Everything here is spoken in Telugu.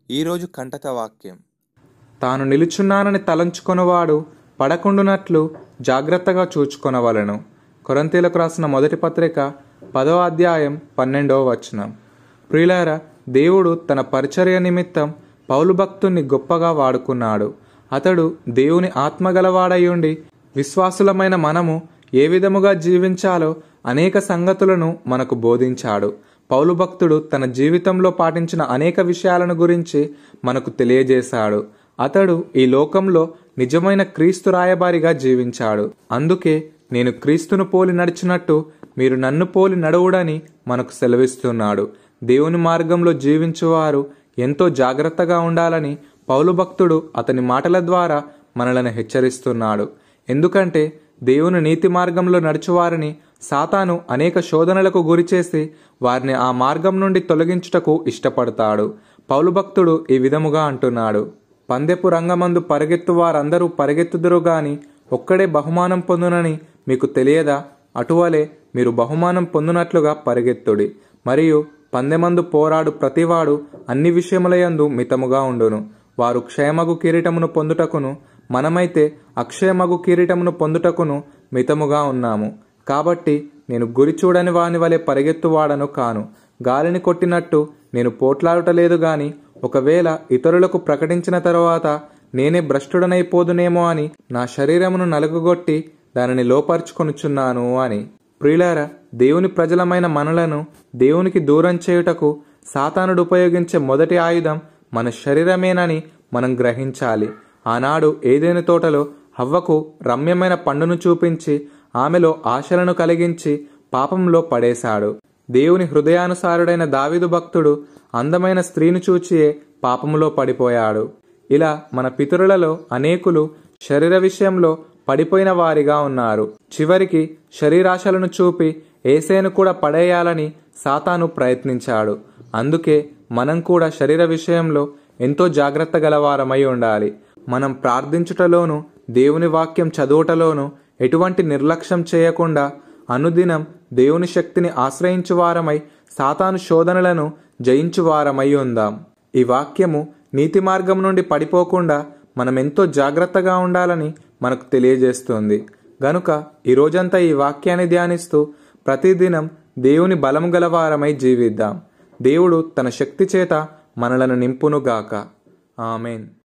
ఈరోజు కంటత వాక్యం తాను నిలుచున్నానని తలంచుకొనవాడు పడకుండునట్లు జాగ్రత్తగా చూచుకొనవలెను కొరంతీలకు రాసిన మొదటి పత్రిక పదో అధ్యాయం పన్నెండవ వచనం ప్రియులారా దేవుడు తన పరిచర్య నిమిత్తం పౌలు భక్తుణ్ణి గొప్పగా వాడుకున్నాడు అతడు దేవుని ఆత్మగలవాడయుండి విశ్వాసులమైన మనము ఏ విధముగా జీవించాలో అనేక సంగతులను మనకు బోధించాడు పౌలు భక్తుడు తన జీవితంలో పాటించిన అనేక విషయాలను గురించి మనకు తెలియజేశాడు అతడు ఈ లోకంలో నిజమైన క్రీస్తు రాయబారిగా జీవించాడు అందుకే నేను క్రీస్తును పోలి నడిచినట్టు మీరు నన్ను పోలి నడువుడని మనకు సెలవిస్తున్నాడు దేవుని మార్గంలో జీవించువారు ఎంతో జాగ్రత్తగా ఉండాలని పౌలు భక్తుడు అతని మాటల ద్వారా మనలను హెచ్చరిస్తున్నాడు ఎందుకంటే దేవుని నీతి మార్గంలో నడుచువారిని సాతాను అనేక శోధనలకు గురిచేసి వారిని ఆ మార్గం నుండి తొలగించుటకు ఇష్టపడతాడు పౌలు భక్తుడు ఈ విధముగా అంటున్నాడు పందెపు రంగమందు పరిగెత్తు వారందరూ పరిగెత్తుదురు గాని ఒక్కడే బహుమానం పొందునని మీకు తెలియదా అటువలే మీరు బహుమానం పొందునట్లుగా పరిగెత్తుడి మరియు పందెమందు పోరాడు ప్రతివాడు అన్ని విషయములయందు మితముగా ఉండును వారు క్షయమగు కిరీటమును పొందుటకును మనమైతే అక్షయమగు కిరీటమును పొందుటకును మితముగా ఉన్నాము కాబట్టి నేను గురి చూడని వాని వలె పరిగెత్తువాడను కాను గాలిని కొట్టినట్టు నేను పోట్లాడటలేదు గాని ఒకవేళ ఇతరులకు ప్రకటించిన తరువాత నేనే భ్రష్టుడనైపోదునేమో అని నా శరీరమును నలుగుగొట్టి దానిని లోపరుచుకొనుచున్నాను అని ప్రియులారా దేవుని ప్రజలమైన మనలను దేవునికి దూరం చేయుటకు సాతానుడు ఉపయోగించే మొదటి ఆయుధం మన శరీరమేనని మనం గ్రహించాలి ఆనాడు ఏదైనా తోటలో హవ్వకు రమ్యమైన పండును చూపించి ఆమెలో ఆశలను కలిగించి పాపంలో పడేశాడు దేవుని హృదయానుసారుడైన దావిదు భక్తుడు అందమైన స్త్రీని చూచియే పాపములో పడిపోయాడు ఇలా మన పితరులలో అనేకులు శరీర విషయంలో పడిపోయిన వారిగా ఉన్నారు చివరికి శరీరాశలను చూపి ఏసేను కూడా పడేయాలని సాతాను ప్రయత్నించాడు అందుకే మనం కూడా శరీర విషయంలో ఎంతో జాగ్రత్త గలవారమై ఉండాలి మనం ప్రార్థించుటలోను దేవుని వాక్యం చదువుటలోను ఎటువంటి నిర్లక్ష్యం చేయకుండా అనుదినం దేవుని శక్తిని ఆశ్రయించువారమై సాతాను శోధనలను జయించువారమై ఉందాం ఈ వాక్యము నీతి మార్గం నుండి పడిపోకుండా మనం ఎంతో జాగ్రత్తగా ఉండాలని మనకు తెలియజేస్తుంది గనుక ఈ రోజంతా ఈ వాక్యాన్ని ధ్యానిస్తూ ప్రతిదినం దేవుని బలము గలవారమై జీవిద్దాం దేవుడు తన శక్తి చేత మనలను నింపునుగాక ఆమెన్